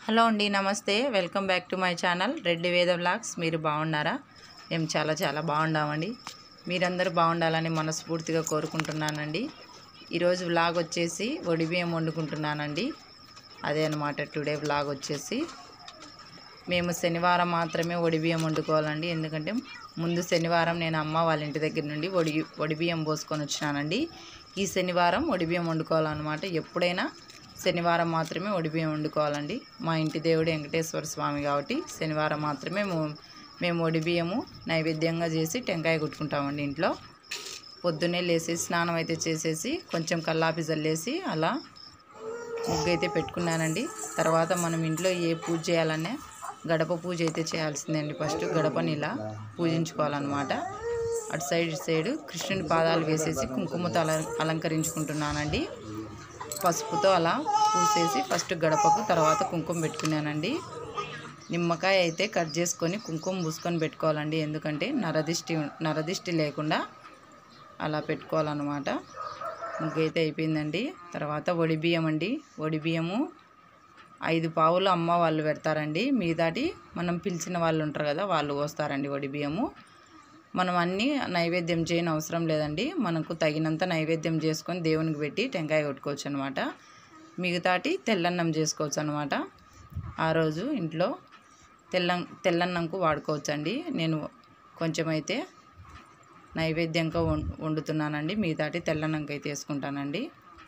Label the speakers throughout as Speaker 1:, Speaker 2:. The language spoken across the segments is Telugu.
Speaker 1: హలో అండి నమస్తే welcome back to my channel Reddy Veda vlogs మీరు బాగున్నారా మేము చాలా చాలా బాగున్నామండి మీరందరూ బాగుండాలని మనస్ఫూర్తిగా కోరుకుంటున్నానండి ఈరోజు వ్లాగ్ వచ్చేసి బియ్యం వండుకుంటున్నానండి అదే అనమాట టుడే వ్లాగ్ వచ్చేసి మేము శనివారం మాత్రమే బియ్యం వండుకోవాలండి ఎందుకంటే ముందు శనివారం నేను అమ్మ వాళ్ళ ఇంటి దగ్గర నుండి వడి వడిబియ్యం పోసుకొని వచ్చినానండి ఈ శనివారం వడిబియ్యం వండుకోవాలన్నమాట ఎప్పుడైనా శనివారం మాత్రమే వడిబియ్యం వండుకోవాలండి మా ఇంటి దేవుడు వెంకటేశ్వర స్వామి కాబట్టి శనివారం మాత్రమే మేము మేము వడిబియ్యము నైవేద్యంగా చేసి టెంకాయ కొట్టుకుంటామండి ఇంట్లో పొద్దున్నే లేసి స్నానం అయితే చేసేసి కొంచెం కల్లాపి చల్లేసి అలా ముగ్గు అయితే పెట్టుకున్నానండి తర్వాత మనం ఇంట్లో ఏ పూజ చేయాలనే గడప పూజ అయితే చేయాల్సిందండి ఫస్ట్ గడపని ఇలా పూజించుకోవాలన్నమాట అటు సైడ్ ఇటు సైడ్ కృష్ణుని పాదాలు వేసేసి కుంకుమతో అల అలంకరించుకుంటున్నానండి పసుపుతో అలా పూసేసి ఫస్ట్ గడపకు తర్వాత కుంకుమ పెట్టుకున్నానండి నిమ్మకాయ అయితే కట్ చేసుకొని కుంకుమ పూసుకొని పెట్టుకోవాలండి ఎందుకంటే నరదిష్టి నరదిష్టి లేకుండా అలా పెట్టుకోవాలన్నమాట ముగ్గు అయితే అయిపోయిందండి తర్వాత వడి బియ్యం అండి వడి బియ్యము ఐదు పావులు అమ్మ వాళ్ళు పెడతారండి మిగతాటి మనం పిలిచిన వాళ్ళు ఉంటారు కదా వాళ్ళు పోస్తారండి వడి బియ్యము మనం అన్నీ నైవేద్యం చేయని అవసరం లేదండి మనకు తగినంత నైవేద్యం చేసుకొని దేవునికి పెట్టి టెంకాయ కొట్టుకోవచ్చు అనమాట మిగతాటి తెల్లన్నం చేసుకోవచ్చు అనమాట ఆ రోజు ఇంట్లో తెల్ల తెల్లన్నంకు వాడుకోవచ్చు అండి నేను కొంచెం అయితే నైవేద్యంగా వం వండుతున్నానండి మిగతాటి తెల్లన్నంకి అయితే వేసుకుంటానండి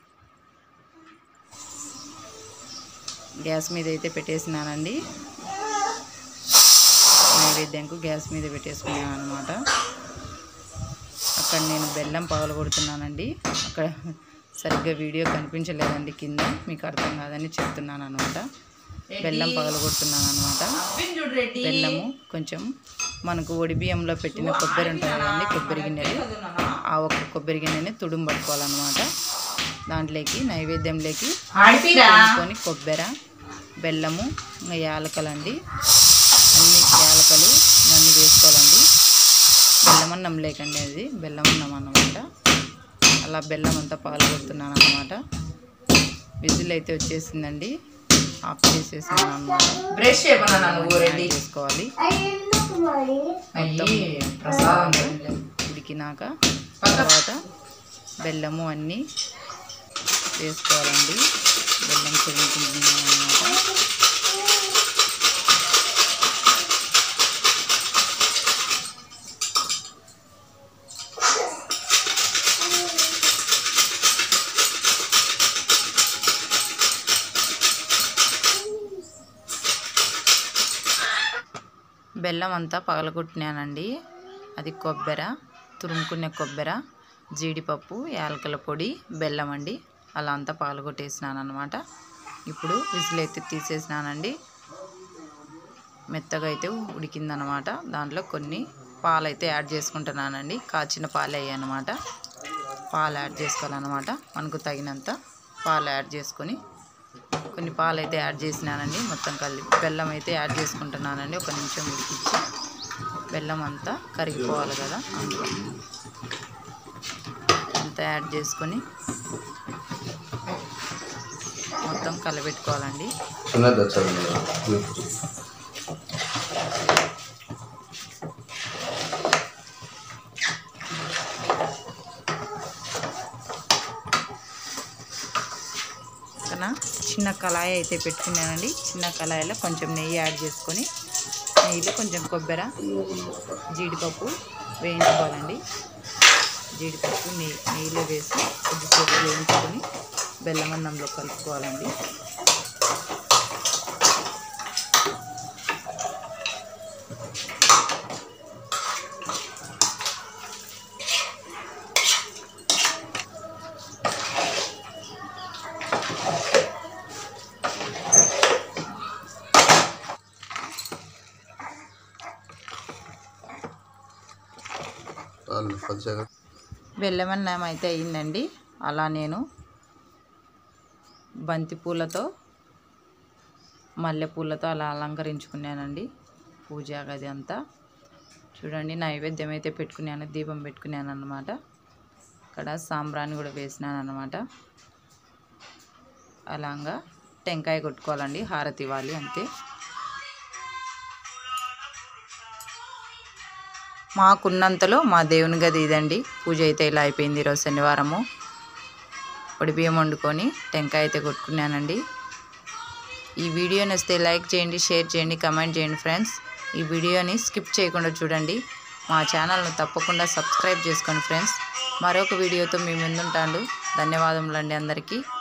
Speaker 1: గ్యాస్ మీద అయితే పెట్టేసినానండి నైవేద్యంకు గ్యాస్ మీద పెట్టేసుకున్నాను అనమాట అక్కడ నేను బెల్లం పగలగొడుతున్నానండి అక్కడ సరిగ్గా వీడియో కనిపించలేదండి కింద మీకు అర్థం కాదని చెప్తున్నాను అనమాట బెల్లం పగలగొడుతున్నాను అనమాట బెల్లము కొంచెం మనకు ఒడి బియ్యంలో పెట్టిన కొబ్బరి ఉంటుంది కదండి కొబ్బరి గిన్నెలు ఆ ఒక్క కొబ్బరి గిన్నెని తుడుము పట్టుకోవాలన్నమాట దాంట్లోకి నైవేద్యంలోకి కొని కొబ్బరి బెల్లము ఇంకా యాలకలండి అన్ని యాలకలు అన్నీ వేసుకోవాలండి బెల్లం అన్నం లేకండి అది బెల్లం అన్నం అన్నమాట అలా బెల్లం అంతా పాల్గొడుతున్నాను అనమాట విజిల్ అయితే వచ్చేసిందండి ఆఫ్ చేసేసాను అనమాట
Speaker 2: బ్రష్ చేయమన్నా నువ్వు రెడీ
Speaker 1: చేసుకోవాలి
Speaker 2: అయ్యి ప్రసాదం
Speaker 1: ఉడికినాక తర్వాత బెల్లము అన్నీ వేసుకోవాలండి బెల్లం చెల్లించుకుంటున్నాను అనమాట బెల్లం అంతా పగలగొట్టినానండి అది కొబ్బరి తురుముకునే కొబ్బరి జీడిపప్పు యాలకల పొడి బెల్లం అండి అలా అంతా పగలగొట్టేసినాను అనమాట ఇప్పుడు విజిల్ అయితే తీసేసినానండి మెత్తగా అయితే ఉడికిందనమాట దాంట్లో కొన్ని పాలు అయితే యాడ్ చేసుకుంటున్నానండి కాచిన పాలు అయ్యాయన్నమాట పాలు యాడ్ చేసుకోవాలన్నమాట మనకు తగినంత పాలు యాడ్ చేసుకొని కొన్ని పాలు అయితే యాడ్ చేసినానండి మొత్తం కలిపి బెల్లం అయితే యాడ్ చేసుకుంటున్నానండి ఒక నిమిషం ఉడికించి బెల్లం అంతా కరిగిపోవాలి కదా అందులో అంతా యాడ్ చేసుకొని మొత్తం కలబెట్టుకోవాలండి
Speaker 3: చిన్నది వచ్చాడు
Speaker 1: పక్కన చిన్న కళాయి అయితే పెట్టుకున్నానండి చిన్న కళాయిలో కొంచెం నెయ్యి యాడ్ చేసుకొని నెయ్యిలో కొంచెం కొబ్బరి జీడిపప్పు వేయించుకోవాలండి జీడిపప్పు నెయ్యి నెయ్యిలో వేసి కొద్దిసేపు వేయించుకొని బెల్లం అన్నంలో కలుపుకోవాలండి
Speaker 3: వాళ్ళు పచ్చగా
Speaker 1: బెల్లం అన్నం అయితే అయిందండి అలా నేను బంతి పూలతో మల్లెపూలతో అలా అలంకరించుకున్నానండి పూజా గది అంతా చూడండి నైవేద్యం అయితే పెట్టుకున్నాను దీపం పెట్టుకున్నాను అనమాట అక్కడ సాంబ్రాణి కూడా వేసినాను అనమాట అలాగా టెంకాయ కొట్టుకోవాలండి హారతి ఇవ్వాలి అంతే మాకున్నంతలో మా దేవుని గది ఇదండి పూజ అయితే ఇలా అయిపోయింది ఈరోజు శనివారము పొడి బియ్యం వండుకొని టెంకాయ అయితే కొట్టుకున్నానండి ఈ వీడియో నచ్చితే లైక్ చేయండి షేర్ చేయండి కమెంట్ చేయండి ఫ్రెండ్స్ ఈ వీడియోని స్కిప్ చేయకుండా చూడండి మా ఛానల్ను తప్పకుండా సబ్స్క్రైబ్ చేసుకోండి ఫ్రెండ్స్ మరొక వీడియోతో మీ ముందుంటాను ధన్యవాదములండి అందరికీ